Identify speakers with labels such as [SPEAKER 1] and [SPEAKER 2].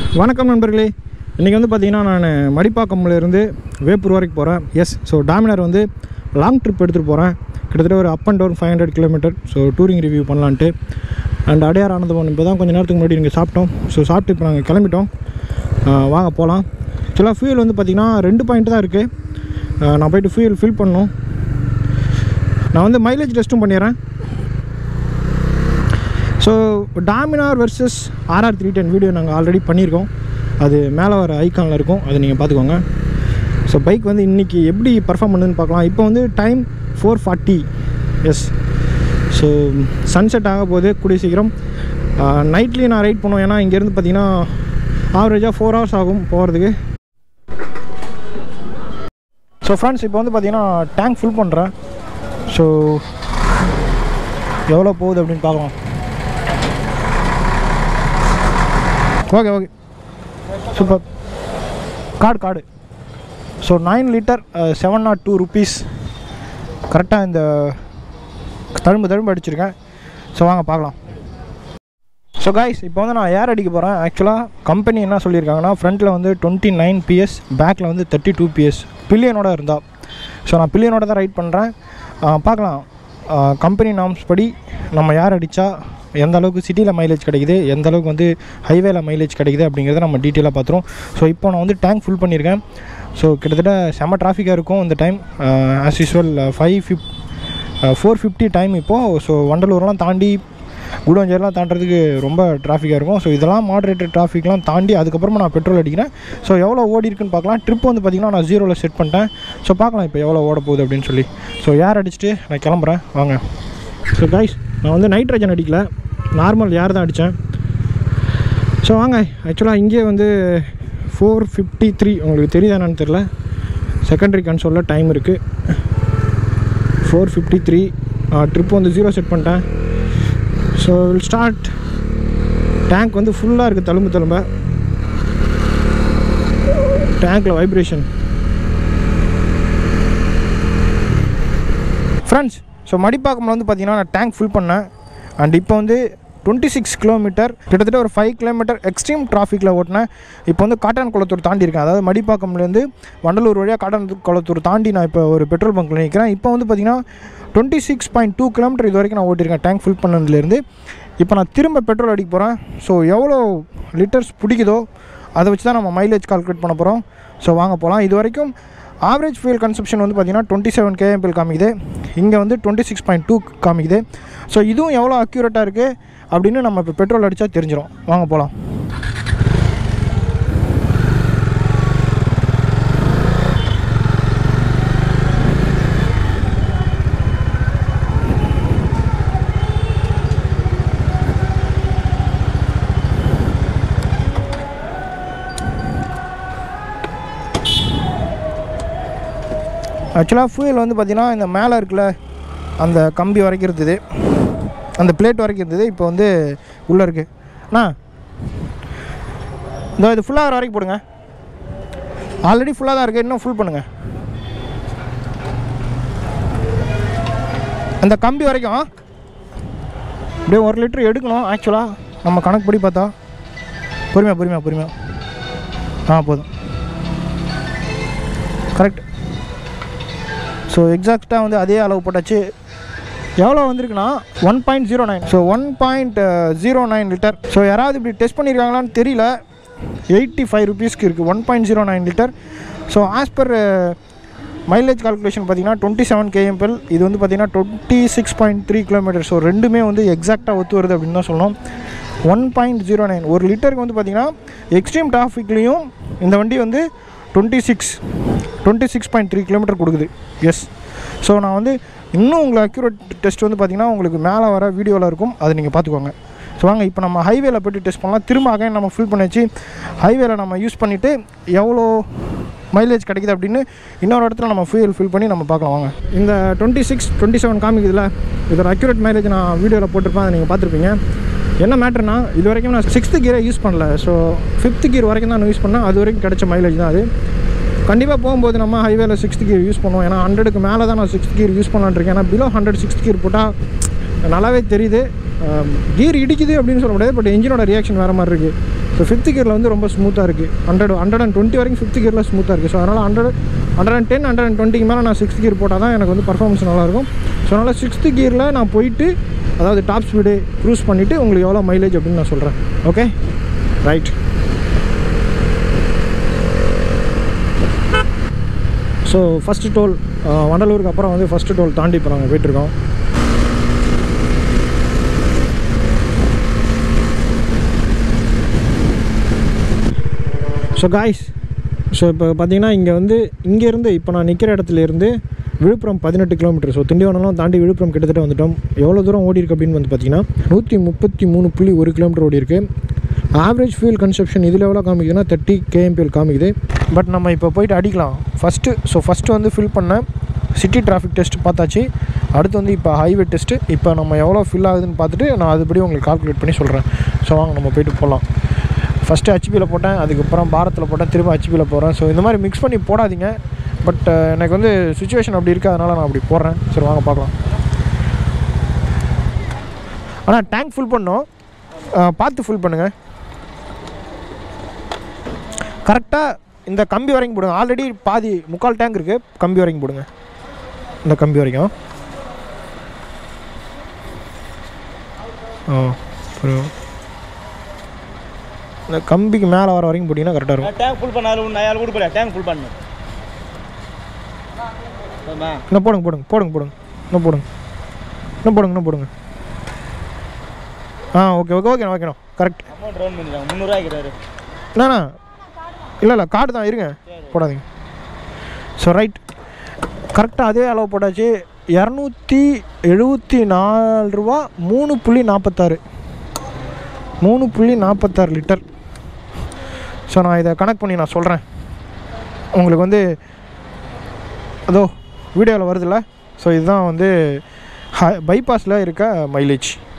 [SPEAKER 1] வணக்கம் நண்பர்களே இன்றைக்கி வந்து பார்த்தீங்கன்னா நான் மடிப்பாக்கம்ல இருந்து வேப்பூர் வரைக்கும் போகிறேன் எஸ் ஸோ டாமினார் வந்து லாங் ட்ரிப் எடுத்துகிட்டு போகிறேன் கிட்டத்தட்ட ஒரு up and down five hundred kilometre so touring review பண்ணலான்ட்டு அண்ட் அடையார் ஆனந்தபவன் இப்போ தான் கொஞ்சம் நேரத்துக்கு முன்னாடி நீங்கள் சாப்பிட்டோம் ஸோ சாப்பிட்டு இப்போ நாங்கள் கிளம்பிட்டோம் ஆஹ் வாங்க போகலாம் ஆக்சுவலாக ஃபியூல் வந்து பார்த்திங்கன்னா ரெண்டு பாயிண்ட் தான் இருக்குது நான் போயிட்டு ஃபியூல் ஃபில் பண்ணணும் நான் வந்து மைலேஜ் டெஸ்ட்டும் பண்ணிடுறேன் so Dominar versus RR three ten video நாங்கள் ஆல்ரெடி பண்ணியிருக்கோம் அது மேலே வர ஐக்கானில் இருக்கும் அதை நீங்கள் பார்த்துக்கோங்க ஸோ பைக் வந்து இன்றைக்கி எப்படி பர்ஃபார்ம் பண்ணுதுன்னு பார்க்கலாம் இப்போ வந்து time four forty yes so sunset ஆக போகுது கூடிய சீக்கிரம் நைட்லேயும் நான் ரைட் பண்ணுவேன் ஏன்னா இங்கேருந்து பார்த்தீங்கன்னா ஆவரேஜாக ஃபோர் ஹவர்ஸ் ஆகும் போகிறதுக்கு ஸோ ஃப்ரெண்ட்ஸ் இப்போ வந்து பார்த்தீங்கன்னா டேங்க் ஃபுல் பண்ணுறேன் ஸோ எவ்வளோ போகுது அப்படின்னு பார்க்கலாம் okay okay super card card so nine litre seven naught two rupees கரெக்டாக இந்த தழும்பு தழும்பு அடிச்சிருக்கேன் ஸோ வாங்க பார்க்கலாம் ஸோ காய்ஸ் இப்போ வந்து நான் ஏர் அடிக்க போகிறேன் ஆக்சுவலாக கம்பெனி என்ன சொல்லியிருக்காங்கன்னா ஃப்ரண்ட்டில் வந்து டுவெண்ட்டி நைன் பிஎஸ் பேக்கில் வந்து தேர்ட்டி டூ பிஎஸ் பில்லியனோட இருந்தா ஸோ நான் பில்லியனோட தான் ரைட் பண்ணுறேன் பார்க்கலாம் கம்பெனி நாம்ஸ் படி நம்ம யார் அடித்தா எந்த அளவுக்கு சிட்டியில் மைலேஜ் கிடைக்குது எந்த அளவுக்கு வந்து ஹைவேல மைலேஜ் கிடைக்குது அப்படிங்கிறத நம்ம டீட்டெயிலாக பார்த்துருவோம் ஸோ இப்போ நான் வந்து டேங்க் ஃபுல் பண்ணியிருக்கேன் ஸோ கிட்டத்தட்ட செம்ம டிராஃபிக்காக இருக்கும் இந்த time as usual five fif four fifty time இப்போது ஸோ வண்டலூர்லாம் தாண்டி குடோஞ்சேரிலாம் தாண்டறதுக்கு ரொம்ப டிராஃபிக்காக இருக்கும் ஸோ இதெல்லாம் மாடரேட்டட் டிராஃபிக்லாம் தாண்டி அதுக்கப்புறமா நான் பெட்ரோல் அடிக்கிறேன் ஸோ எவ்வளோ ஓடி இருக்குன்னு பார்க்கலாம் ட்ரிப் வந்து பார்த்திங்கன்னா நான் ஜீரோவில் செட் பண்ணிட்டேன் ஸோ பார்க்கலாம் இப்போ எவ்வளோ ஓட போகுது அப்படின்னு சொல்லி ஸோ ஏர் அடிச்சுட்டு நான் கிளம்புறேன் வாங்க ஸோ காய்ஸ் நான் வந்து நைட்ரஜன் அடிக்கல நார்மல் ஏர் தான் அடித்தேன் ஸோ வாங்க ஆக்சுவலாக இங்கே வந்து ஃபோர் ஃபிஃப்டி த்ரீ உங்களுக்கு தெரியுதா என்னன்னு தெரில செகண்டரி கன்சோலில் டைம் இருக்குது ஃபோர் ஃபிஃப்டி த்ரீ ட்ரிப் வந்து ஜீரோ செட் பண்ணிட்டேன் ஸோ வில் ஸ்டார்ட் டேங்க் வந்து ஃபுல்லாக இருக்குது தழும்பு தழும்ப டேங்க்கில் வைப்ரேஷன் ஃப்ரெண்ட்ஸ் ஸோ மடிப்பாக்கம்ல வந்து பார்த்தீங்கன்னா நான் டேங்க் ஃபில் பண்ணேன் அண்ட் இப்போ வந்து டுவெண்ட்டி சிக்ஸ் கிலோமீட்டர் கிட்டத்தட்ட ஒரு ஃபைவ் கிலோமீட்டர் எக்ஸ்ட்ரீம் டிராஃபிக்கில் ஓட்டினேன் இப்போ வந்து காட்டான் குளத்தூர் தாண்டி இருக்கேன் அதாவது மடிப்பாக்கம்லேருந்து வண்டலூர் வழியாக காட்டான் குளத்தூர் தாண்டி நான் இப்போ ஒரு பெட்ரோல் பங்க்கில் நிற்கிறேன் இப்போ வந்து பார்த்தீங்கன்னா twenty six point two kilometre இது வரைக்கும் நான் ஓட்டியிருக்கேன் டேங்க் ஃபில் பண்ணதுலேருந்து இப்போ நான் திரும்ப பெட்ரோல் அடிக்க போகிறேன் ஸோ எவ்வளோ லிட்டர்ஸ் பிடிக்குதோ அதை வச்சு தான் நம்ம மைலேஜ் கால்குலேட் பண்ண போகிறோம் ஸோ வாங்க போகலாம் இது வரைக்கும் ஆவரேஜ் ஃபியூல் கன்சப்ஷன் வந்து பார்த்திங்கன்னா டுவெண்ட்டி செவன் கேஎம்பிஎல் காமிக்குது இங்கே வந்து டுவெண்ட்டி சிக்ஸ் பாயிண்ட் டூ காமிக்குது ஸோ இதுவும் எவ்வளோ அக்யூரேட்டாக இருக்குது அப்படின்னு நம்ம இப்போ பெட்ரோல் அடித்தா தெரிஞ்சிடும் வாங்க போகலாம் ஆக்சுவலாக ஃபியூல் வந்து பார்த்திங்கன்னா இந்த மேலே இருக்குல்ல அந்த கம்பி வரைக்கும் இருந்தது அந்த பிளேட் வரைக்கும் இருந்தது இப்போ வந்து உள்ளே இருக்குது அண்ணா இந்த இது ஃபுல்லாக வரைக்கும் போடுங்க ஆல்ரெடி ஃபுல்லாக தான் இருக்குது இன்னும் ஃபுல் பண்ணுங்கள் அந்த கம்பி வரைக்கும் அப்படியே ஒரு லிட்டர் எடுக்கணும் ஆக்சுவலாக நம்ம கணக்கு படி பார்த்தா பொறுமையாக பொறுமையாக பொறுமையாக ஆ போதும் கரெக்ட் ஸோ எக்ஸாக்டாக வந்து அதே அளவு போட்டாச்சு எவ்வளோ வந்திருக்குன்னா one point zero nine so one point zero nine litre so யாராவது இப்படி டெஸ்ட் பண்ணியிருக்காங்களான்னு தெரியல எயிட்டி ஃபைவ் ருபீஸ்க்கு இருக்குது one point zero nine litre so as per mileage calculation பார்த்தீங்கன்னா டுவெண்ட்டி செவன் கேஎம்பிஎல் இது வந்து பார்த்தீங்கன்னா twenty six point three kilometre so ரெண்டுமே வந்து எக்ஸாக்டாக ஒத்து வருது அப்படின்னு தான் சொல்லணும் ஒன் பாயிண்ட் ஜீரோ நைன் ஒரு லிட்டருக்கு வந்து பார்த்திங்கன்னா எக்ஸ்ட்ரீம் டிராஃபிக்லேயும் இந்த வண்டி வந்து twenty six twenty six point three kilometre கொடுக்குது எஸ் ஸோ நான் வந்து இன்னும் உங்களுக்கு அக்யூரேட் டெஸ்ட் வந்து பார்த்திங்கன்னா உங்களுக்கு மேலே வர வீடியோவில் இருக்கும் அதை நீங்கள் பார்த்துக்கோங்க ஸோ வாங்க இப்போ நம்ம ஹைவேல போய்ட்டு டெஸ்ட் பண்ணலாம் திரும்ப அகைன் நம்ம ஃபில் பண்ணி வச்சு ஹைவேல நம்ம யூஸ் பண்ணிவிட்டு எவ்வளோ மைலேஜ் கிடைக்குது அப்படின்னு இன்னொரு இடத்துல நம்ம ஃபியூல் ஃபில் பண்ணி நம்ம பார்க்கலாம் வாங்க இந்த டுவெண்ட்டி சிக்ஸ் டுவெண்ட்டி செவன் காமிக்குதுல இதோட அக்யூரேட் மைலேஜ் நான் வீடியோவில் போட்டிருப்பேன் அதை நீங்கள் பார்த்துருப்பீங்க என்ன மேட்டர்னா இது வரைக்கும் நான் சிக்ஸ்த்து கியரை யூஸ் பண்ணல ஸோ ஃபிஃப்த் கியர் வரைக்கும் தான் நான் யூஸ் பண்ணேன் அது வரைக்கும் கிடைச்ச மைலேஜ் தான் அது கண்டிப்பாக போகும்போது நம்ம ஹைவேல சிக்ஸ்த் கியர் யூஸ் பண்ணுவோம் ஏன்னா ஹண்ட்ரடுக்கு மேலே தான் நான் சிக்ஸ்த் கியர் யூஸ் பண்ணலான்னு இருக்கேன் ஏன்னா பிலோ ஹண்ட்ரட் சிக்ஸ்த் கியர் போட்டால் நல்லாவே தெரியுது கியர் இடிக்குது அப்படின்னு சொல்ல முடியாது பட் இன்ஜினோட ரியாக்ஷன் வேறு மாதிரி இருக்குது ஸோ ஃபிஃப்த் கியரில் வந்து ரொம்ப ஸ்மூத்தாக இருக்குது ஹண்ட்ரட் ஹண்ட்ரட் அண்ட் டுவெண்ட்டி வரைக்கும் ஃபிஃப்த் கியரில் ஸ்மூத்தாக இருக்குது ஸோ அதனால் hundred hundred and ten hundred and டுவெண்ட்டிக்கு மேலே நான் சிக்ஸ்த் கியர் போட்டால் தான் எனக்கு வந்து பர்ஃபார்மன்ஸ் நல்லாயிருக்கும் ஸோ அதனால் சிக்ஸ்த்து கியரில் நான் போயிட்டு அதாவது டாப் ஸ்பீடு க்ரூஸ் பண்ணிவிட்டு உங்களுக்கு எவ்வளோ மைலேஜ் அப்படின்னு நான் சொல்கிறேன் okay right so first toll வண்டலூருக்கு அப்புறம் வந்து ஃபஸ்ட்டு டோல் தாண்டி இப்போ நாங்கள் போயிட்டுருக்கோம் ஸோ காய்ஸ் ஸோ இப்போ பார்த்தீங்கன்னா இங்கே வந்து இங்கேருந்து இப்போ நான் நிற்கிற இடத்துல இருந்து விழுப்புரம் பதினெட்டு கிலோமீட்டர் ஸோ திண்டிவனம்லாம் தாண்டி விழுப்புரம் கிட்டத்தட்ட வந்துட்டோம் எவ்வளோ தூரம் ஓடி இருக்கு அப்படின்னு வந்து பார்த்தீங்கன்னா நூற்றி முப்பத்தி மூணு புள்ளி ஒரு கிலோமீட்டர் ஓடி இருக்கு ஆவரேஜ் ஃபியூல் கன்சப்ஷன் இதில் எவ்வளோ காமிக்குதுன்னா தேர்ட்டி கேஎம்பிஎல் காமிக்குது பட் நம்ம இப்போ போயிட்டு அடிக்கலாம் ஃபஸ்ட்டு ஸோ ஃபஸ்ட்டு வந்து ஃபில் பண்ணேன் சிட்டி டிராஃபிக் டெஸ்ட் பார்த்தாச்சு அடுத்து வந்து இப்போ ஹைவே டெஸ்ட்டு இப்போ நம்ம எவ்வளோ ஃபில் ஆகுதுன்னு பார்த்துட்டு நான் அதுபடி உங்களுக்கு கால்குலேட் பண்ணி சொல்கிறேன் ஸோ வாங்க நம்ம போயிட்டு போகலாம் ஃபஸ்ட்டு ஹெச்பியில் போட்டேன் அதுக்கப்புறம் பாரத்தில் போட்டேன் திரும்ப ஹெச்பியில் போகிறேன் ஸோ இந்த மாதிரி மிக்ஸ் பண்ணி போடாதீங்க பட் எனக்கு வந்து சுச்சுவேஷன் அப்படி இருக்குது அதனால் நான் அப்படி போடுறேன் சரி வாங்க பார்க்கலாம் ஆனால் டேங்க் ஃபுல் பண்ணோம் அஹ், பார்த்து ஃபுல் பண்ணுங்கள் கரெக்டாக இந்த கம்பி வரைக்கும் போடுங்க ஆல்ரெடி பாதி முக்கால் டேங்க் இருக்குது கம்பி வரைக்கும் போடுங்க இந்த கம்பி வரைக்கும் ஆ புரியும் இந்த கம்பிக்கு மேலே வர வரைக்கும் போட்டிங்கன்னா கரெக்டாக இருக்கும்
[SPEAKER 2] டேங்க் ஃபுல் பண்ணாலும் ஒன்று ஆள் கொடுப்பல டேங்க் ஃபுல் பண்ணு சரிம்மா
[SPEAKER 1] இன்னும் போடுங்க போடுங்க போடுங்க போடுங்க இன்னும் போடுங்க இன்னும் போடுங்க இன்னும் போடுங்க ஆ ஓகே ஓகே ஓகேண்ணா ஓகேண்ணா கரெக்ட்
[SPEAKER 2] அமௌண்ட் ரவுண்ட் பண்ணிடுறாங்க முந்நூறுவாய்க்கிறாரு
[SPEAKER 1] என்னண்ணா இல்லை இல்லை கார்டு தான் இருங்க போடாதீங்க ஸோ ரைட் கரெக்டாக அதே அளவு போட்டாச்சு இரநூத்தி எழுபத்தி நாலு ரூபா மூணு புள்ளி நாற்பத்தாறு மூணு புள்ளி நாற்பத்தாறு லிட்டர் ஸோ நான் இதை கனெக்ட் பண்ணி நான் சொல்கிறேன் உங்களுக்கு வந்து அதோ வீடியோவில் வருதுல்ல ஸோ இதுதான் வந்து பைபாஸில் இருக்க மைலேஜ்